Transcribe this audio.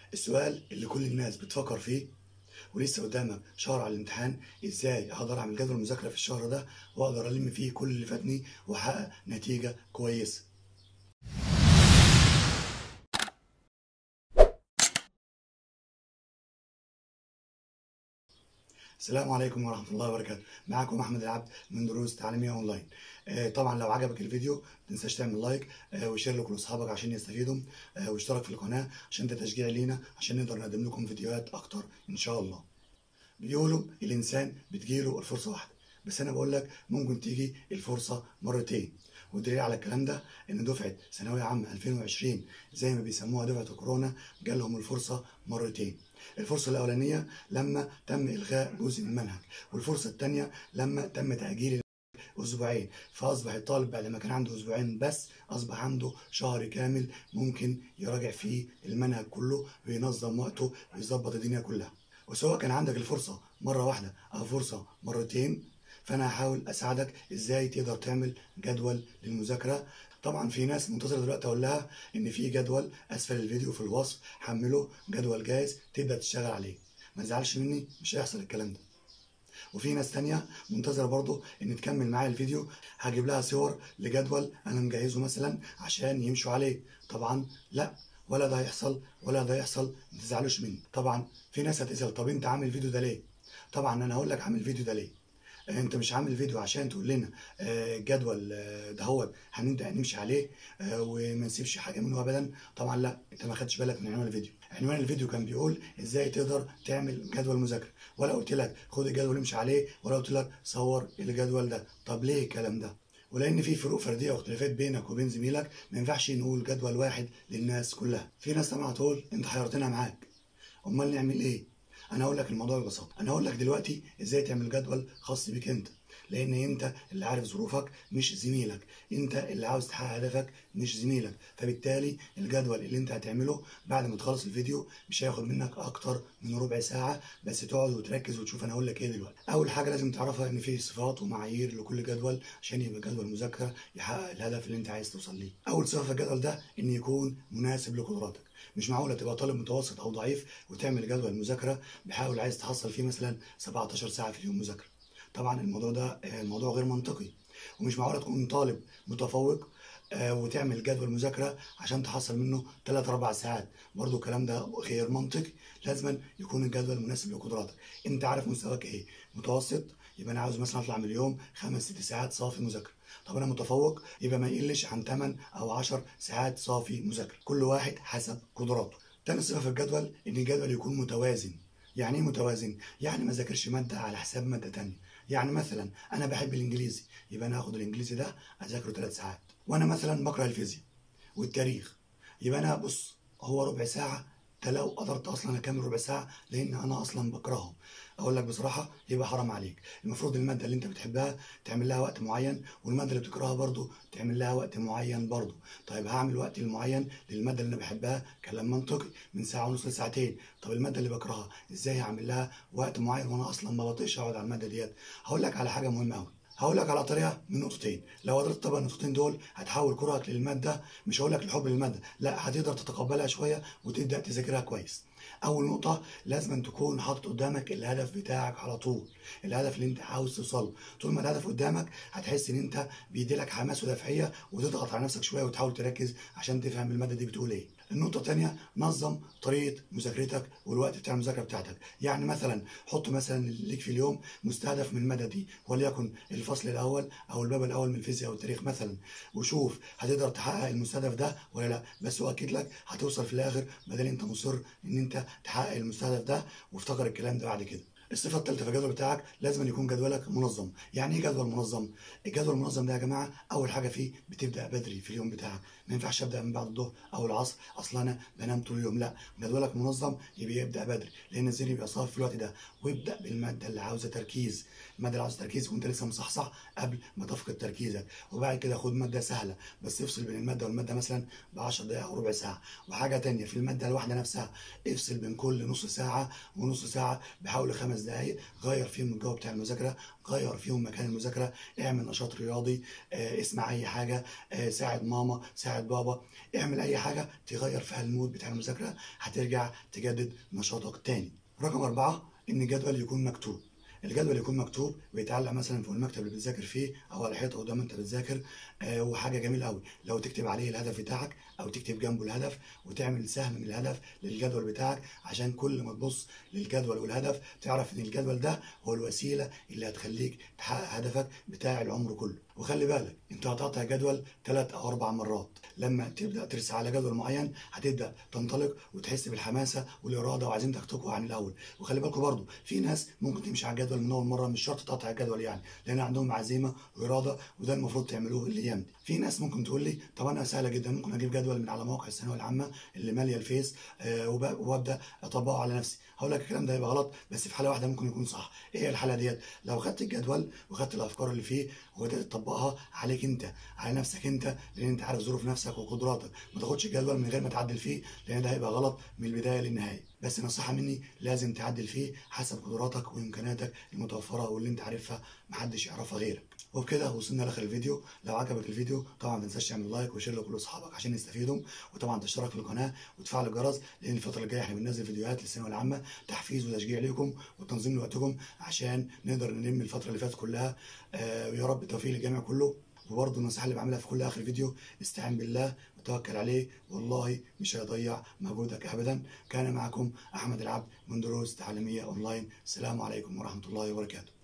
السؤال اللي كل الناس بتفكر فيه ولسه قدامك شهر على الامتحان ازاي اقدر اعمل جدول مذاكره في الشهر ده واقدر الم فيه كل اللي فاتني واحقق نتيجه كويسه السلام عليكم ورحمة الله وبركاته معكم أحمد العبد من دروس تعليمية أونلاين آه، طبعا لو عجبك الفيديو متنساش تعمل لايك آه، وشير لكل أصحابك عشان يستفيدوا آه، واشترك في القناة عشان ده تشجيع لينا عشان نقدر نقدم لكم فيديوهات أكتر إن شاء الله بيقولوا الإنسان بتجيله الفرصة واحدة بس أنا بقول لك ممكن تيجي الفرصة مرتين والدليل على الكلام ده ان دفعه ثانويه عامه 2020 زي ما بيسموها دفعه الكورونا جالهم الفرصه مرتين الفرصه الاولانيه لما تم الغاء جزء من المنهج والفرصه الثانيه لما تم تاجيل اسبوعين فاصبح الطالب بعد ما كان عنده اسبوعين بس اصبح عنده شهر كامل ممكن يراجع فيه المنهج كله وينظم وقته ويظبط الدنيا كلها وسواء كان عندك الفرصه مره واحده او فرصه مرتين فانا هحاول اساعدك ازاي تقدر تعمل جدول للمذاكره طبعا في ناس منتظره دلوقتي اقول لها ان في جدول اسفل الفيديو في الوصف حمله جدول جاهز تبدا تشتغل عليه ما تزعلش مني مش هيحصل الكلام ده وفي ناس تانية منتظرة برضو ان تكمل معايا الفيديو هجيب لها صور لجدول انا مجهزه مثلا عشان يمشوا عليه طبعا لا ولا ده هيحصل ولا ده يحصل ما تزعلوش مني طبعا في ناس هتسأل طب انت عامل الفيديو ده ليه طبعا انا هقول لك عامل الفيديو ده ليه انت مش عامل فيديو عشان تقول لنا آه، جدول آه، دهوت هنبدا نمشي عليه آه، وما نسيبش حاجه منه ابدا طبعا لا انت ما خدتش بالك من عنوان الفيديو عنوان الفيديو كان بيقول ازاي تقدر تعمل جدول مذاكره ولا قلت لك خد الجدول امشي عليه ولا قلت لك صور الجدول ده طب ليه الكلام ده ولان في فروق فرديه واختلافات بينك وبين زميلك ما ينفعش نقول جدول واحد للناس كلها في ناس طبعا هتقول انت حيرتنا معاك امال نعمل ايه انا هقول لك الموضوع ببساطه انا هقول لك دلوقتي ازاي تعمل جدول خاص بيك انت لان انت اللي عارف ظروفك مش زميلك انت اللي عاوز تحقق هدفك مش زميلك فبالتالي الجدول اللي انت هتعمله بعد ما تخلص الفيديو مش هياخد منك اكتر من ربع ساعه بس تقعد وتركز وتشوف انا هقول لك ايه دلوقتي اول حاجه لازم تعرفها ان في صفات ومعايير لكل جدول عشان يبقى جدول مذاكره يحقق الهدف اللي انت عايز توصل ليه اول صفه في الجدول ده ان يكون مناسب لقدراتك مش معقوله تبقى طالب متوسط او ضعيف وتعمل جدول مذاكره بحاول عايز تحصل فيه مثلا 17 ساعه في اليوم مذاكره طبعا الموضوع ده آه، الموضوع غير منطقي ومش معقوله تكون طالب متفوق آه، وتعمل جدول مذاكره عشان تحصل منه 3 4 ساعات برضو الكلام ده غير منطقي لازما يكون الجدول مناسب لقدراتك انت عارف مستواك ايه متوسط يبقى انا عاوز مثلا اطلع من اليوم خمس ست ساعات صافي مذاكره طب انا متفوق يبقى ما يقلش عن 8 او 10 ساعات صافي مذاكره كل واحد حسب قدراته تاني صفه في الجدول ان الجدول يكون متوازن يعني ايه متوازن يعني ما ذاكرش ماده على حساب ماده تانية يعني مثلا انا بحب الانجليزي يبقى انا هاخد الانجليزي ده اذاكره 3 ساعات وانا مثلا بكره الفيزياء والتاريخ يبقى انا بص هو ربع ساعه ده لو قدرت اصلا اكمل ربع ساعه لان انا اصلا بكرههم اقول لك بصراحه يبقى حرام عليك المفروض الماده اللي انت بتحبها تعمل لها وقت معين والماده اللي بتكرهها برضو تعمل لها وقت معين برضو طيب هعمل وقت المعين للماده اللي انا بحبها كلام منطقي من ساعه ونص لساعتين طب الماده اللي بكرهها ازاي هعمل لها وقت معين وانا اصلا ما بطيقش اقعد على الماده ديت هقول لك على حاجه مهمه قوي هقول لك على طريقه من نقطتين لو قدرت تطبق النقطتين دول هتحول كرهك للماده مش هقول لك الحب للماده لا هتقدر تتقبلها شويه وتبدا تذاكرها كويس اول نقطه لازم تكون حاطط قدامك الهدف بتاعك على طول الهدف اللي انت عاوز توصله طول ما الهدف قدامك هتحس ان انت بيديلك حماس ودافعيه وتضغط على نفسك شويه وتحاول تركز عشان تفهم الماده دي بتقول ايه النقطة الثانية نظم طريقة مذاكرتك والوقت بتاع المذاكرة بتاعتك، يعني مثلا حط مثلا ليك في اليوم مستهدف من المادة دي وليكن الفصل الأول أو الباب الأول من الفيزياء أو التاريخ مثلا وشوف هتقدر تحقق المستهدف ده ولا لا، بس أؤكد لك هتوصل في الآخر بدل أنت مصر إن أنت تحقق المستهدف ده وافتكر الكلام ده بعد كده. الصفة الثالثة في الجدول بتاعك لازم أن يكون جدولك منظم، يعني إيه جدول منظم؟ الجدول المنظم ده يا جماعة أول حاجة فيه بتبدأ بدري في اليوم بتاعك، ما ينفعش أبدأ من بعد الظهر أو العصر، أصل أنا بنام طول اليوم، لا، جدولك منظم يبقى يبدأ بدري، لأن الذهن بيبقى صافي في الوقت ده، وابدأ بالمادة اللي عاوزة تركيز، المادة اللي عاوزة تركيز وأنت لسه مصحصح قبل ما تفقد تركيزك، وبعد كده خد مادة سهلة، بس افصل بين المادة والمادة مثلا ب 10 دقايق أو ربع ساعة، وحاجة تانية في المادة الواحدة نفسها افصل بين كل نص ساعة ونص ساعة بحوالي خمس خمس دقائق غير فيهم الجو بتاع المذاكره غير فيهم مكان المذاكره اعمل نشاط رياضي آه، اسمع اي حاجه آه، ساعد ماما ساعد بابا اعمل اي حاجه تغير فيها المود بتاع المذاكره هترجع تجدد نشاطك تاني رقم أربعة إن الجدول يكون مكتوب الجدول يكون مكتوب بيتعلق مثلا في المكتب اللي بتذاكر فيه او على الحيطه قدام انت بتذاكر آه وحاجه جميله قوي لو تكتب عليه الهدف بتاعك او تكتب جنبه الهدف وتعمل سهم من الهدف للجدول بتاعك عشان كل ما تبص للجدول والهدف تعرف ان الجدول ده هو الوسيله اللي هتخليك تحقق هدفك بتاع العمر كله وخلي بالك انت هتقطع جدول ثلاث او اربع مرات لما تبدا ترسى على جدول معين هتبدا تنطلق وتحس بالحماسه والاراده وعزيمتك تقوى عن الاول وخلي بالكم برضو في ناس ممكن تمشي على الجدول من اول مره مش شرط تقطع الجدول يعني لان عندهم عزيمه واراده وده المفروض تعملوه الايام دي في ناس ممكن تقول لي طب انا سهله جدا ممكن اجيب جدول من على موقع الثانويه العامه اللي ماليه الفيس آه وب- وابدا اطبقه على نفسي هقول لك الكلام ده هيبقى غلط بس في حاله واحده ممكن يكون صح ايه هي الحاله ديت لو خدت الجدول وخدت الافكار اللي فيه وبدات تطبقها عليك انت على نفسك انت لان انت عارف ظروف نفسك وقدراتك ما تاخدش الجدول من غير ما تعدل فيه لان ده هيبقى غلط من البدايه للنهايه بس نصيحه مني لازم تعدل فيه حسب قدراتك وامكانياتك المتوفره واللي انت عارفها محدش يعرفها غيرك وبكده وصلنا لاخر الفيديو لو عجبك الفيديو طبعا ما تنساش تعمل لايك وشير لكل اصحابك عشان يستفيدوا وطبعا تشترك في القناه وتفعل الجرس لان الفتره الجايه احنا بننزل فيديوهات للثانويه العامه تحفيز وتشجيع ليكم وتنظيم لوقتكم عشان نقدر نلم الفتره اللي فاتت كلها آه ويا رب التوفيق للجميع كله وبرضه النصيحه اللي بعملها في كل اخر فيديو استعين بالله وتوكل عليه والله مش هيضيع مجهودك ابدا كان معكم احمد العبد من دروس تعليميه اونلاين السلام عليكم ورحمه الله وبركاته